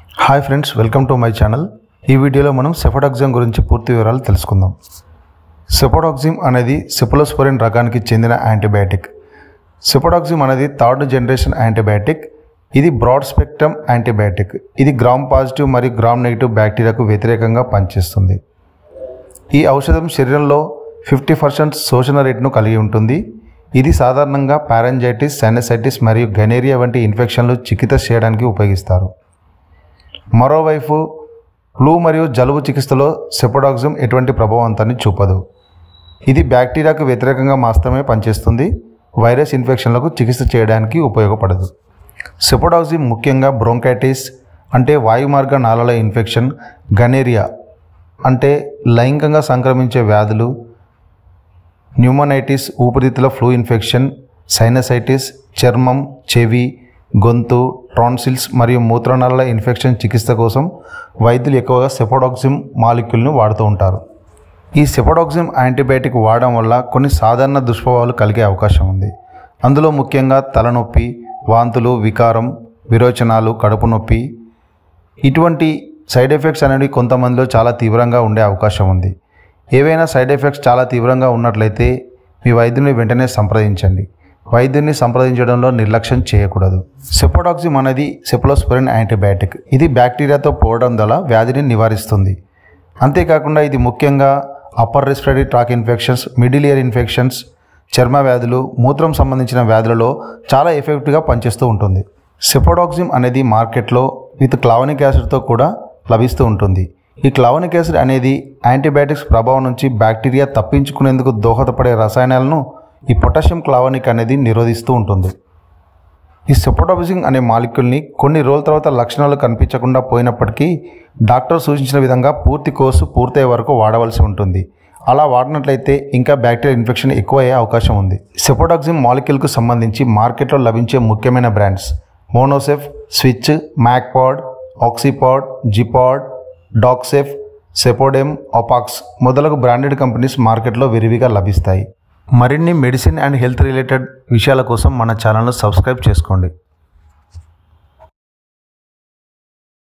hi friends welcome to my channel ఈ వీడియోలో మనం సెఫడాక్సిమ్ గురించి పూర్తి వివరాలు తెలుసుకుందాం సెఫడాక్సిమ్ అనేది సెఫలోస్పోరిన్ రకానికి చెందిన యాంటీబయాటిక్ సెఫడాక్సిమ్ అనేది థర్డ్ జనరేషన్ యాంటీబయాటిక్ ఇది బ్రాడ్ స్పెక్ట్రమ్ యాంటీబయాటిక్ ఇది గ్రామ్ పాజిటివ్ మరియు గ్రామ్ నెగిటివ్ బ్యాక్టీరియాకు వ్యతిరేకంగా పనిచేస్తుంది ఈ ఔషధం శరీరంలో ఫిఫ్టీ పర్సెంట్ శోషణ రేటును కలిగి ఉంటుంది ఇది సాధారణంగా పారెంజైటిస్ సైనసైటిస్ మరియు గనేరియా వంటి ఇన్ఫెక్షన్లు చికిత్స చేయడానికి ఉపయోగిస్తారు మరోవైపు ఫ్లూ మరియు జలుబు చికిత్సలో సెపోడాక్సిమ్ ఎటువంటి ప్రభావవంతాన్ని చూపదు ఇది బ్యాక్టీరియాకు వ్యతిరేకంగా మాత్రమే పనిచేస్తుంది వైరస్ ఇన్ఫెక్షన్లకు చికిత్స చేయడానికి ఉపయోగపడదు సెపోడాక్సిమ్ ముఖ్యంగా బ్రోంకైటిస్ అంటే వాయుమార్గ నాళాల ఇన్ఫెక్షన్ గనేరియా అంటే లైంగికంగా సంక్రమించే వ్యాధులు న్యూమోనైటిస్ ఊపిరితిత్తుల ఫ్లూ ఇన్ఫెక్షన్ సైనసైటిస్ చర్మం చెవి గొంతు ట్రాన్సిల్స్ మరియు మూత్రనాళాల ఇన్ఫెక్షన్ చికిత్స కోసం వైద్యులు ఎక్కువగా సెపోడాక్సిమ్ మాలిక్యూల్ను వాడుతూ ఉంటారు ఈ సెపోడాక్సిమ్ యాంటీబయాటిక్ వాడడం వల్ల కొన్ని సాధారణ దుష్ప్రభావాలు కలిగే అవకాశం ఉంది అందులో ముఖ్యంగా తలనొప్పి వాంతులు వికారం విరోచనాలు కడుపు నొప్పి ఇటువంటి సైడ్ ఎఫెక్ట్స్ అనేవి కొంతమందిలో చాలా తీవ్రంగా ఉండే అవకాశం ఉంది ఏవైనా సైడ్ ఎఫెక్ట్స్ చాలా తీవ్రంగా ఉన్నట్లయితే మీ వైద్యుని వెంటనే సంప్రదించండి వైద్యుని సంప్రదించడంలో నిర్లక్ష్యం చేయకూడదు సెపోడాక్సిమ్ అనేది సెప్లోస్పరిన్ యాంటీబయాటిక్ ఇది బ్యాక్టీరియాతో పోవడం ద్వారా వ్యాధిని నివారిస్తుంది అంతేకాకుండా ఇది ముఖ్యంగా upper respiratory tract infections middle ear infections చర్మ వ్యాధులు మూత్రం సంబంధించిన వ్యాధులలో చాలా ఎఫెక్టివ్గా పనిచేస్తూ ఉంటుంది సెపోడాక్సిమ్ అనేది మార్కెట్లో విత్ క్లావనిక్ యాసిడ్తో కూడా లభిస్తూ ఉంటుంది ఈ క్లావనిక్ యాసిడ్ అనేది యాంటీబయాటిక్స్ ప్రభావం నుంచి బ్యాక్టీరియా తప్పించుకునేందుకు దోహదపడే రసాయనాలను ఈ పొటాషియం క్లావనిక్ అనేది నిరోధిస్తూ ఉంటుంది ఈ సెపోటాబిజింగ్ అనే మాలిక్యూల్ని కొన్ని రోజుల తర్వాత లక్షణాలు కనిపించకుండా పోయినప్పటికీ డాక్టర్ సూచించిన విధంగా పూర్తి కోర్సు పూర్తయ్యే వరకు వాడవలసి ఉంటుంది అలా వాడినట్లయితే ఇంకా బ్యాక్టీరియా ఇన్ఫెక్షన్ ఎక్కువ అయ్యే అవకాశం ఉంది సెపోడాక్సిమ్ మాలిక్యూల్కు సంబంధించి మార్కెట్లో లభించే ముఖ్యమైన brands Monocef switch Macpod Oxipod Gpod Doxcef Cepodem Opax మొదలగు బ్రాండెడ్ కంపెనీస్ మార్కెట్లో విరివిగా లభిస్తాయి మరిన్ని మెడిసిన్ అండ్ హెల్త్ రిలేటెడ్ విషయాల కోసం మన ఛానల్ను సబ్స్క్రైబ్ చేసుకోండి